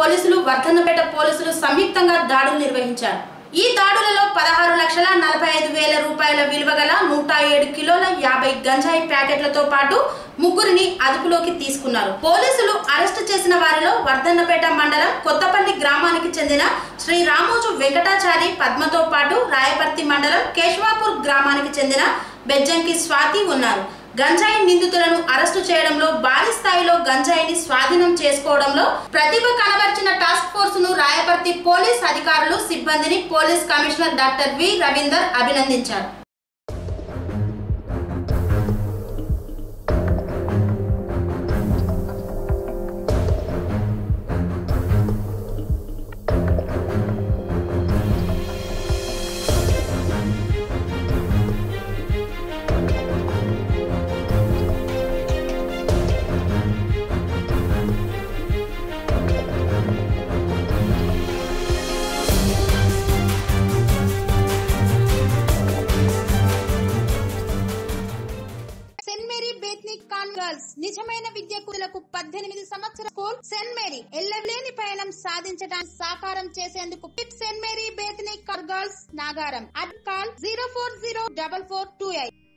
పోలీసులు వర్ధన్నపేట పోలీసులు సంయుక్తంగా దాడులు నిర్వహించారు ఈ దాడులలో పదహారు లక్షల నలభై ఐదు వేల రూపాయల విలువ గల నూట ఏడు కిలోల యాభై గంజాయి ప్యాకెట్లతో పాటు ముగ్గురిని అదుపులోకి తీసుకున్నారు పోలీసులు అరెస్టు చేసిన వారిలో వర్ధన్నపేట మండలం కొత్తపల్లి గ్రామానికి చెందిన శ్రీ రామోజు వెంకటాచారి పద్మతో పాటు రాయపర్తి మండలం కేశవాపూర్ గ్రామానికి చెందిన బెజ్జంకి స్వాతి ఉన్నారు గంజాయి నిందితులను అరెస్టు చేయడంలో భారీ స్థాయిలో గంజాయిని స్వాధీనం చేసుకోవడంలో ప్రతిభ కనబర్చిన టాస్క్ ఫోర్స్ ను రాయపర్తి పోలీస్ అధికారులు సిబ్బందిని police commissioner doctor V Ravinder అభినందించారు సెంట్ మేరీ బేత్నిక్ కాన్ గర్ల్స్ నిజమైన విద్యార్థులకు పద్దెనిమిది సంవత్సరాల స్కూల్ సెంట్ మేరీ ఎల్లలేని పయనం సాధించడానికి సాకారం చేసేందుకు పిట్ సెంట్ మేరీ బేత్నిక్ కాన్ girls Nagaram at call zero four zero double four two eight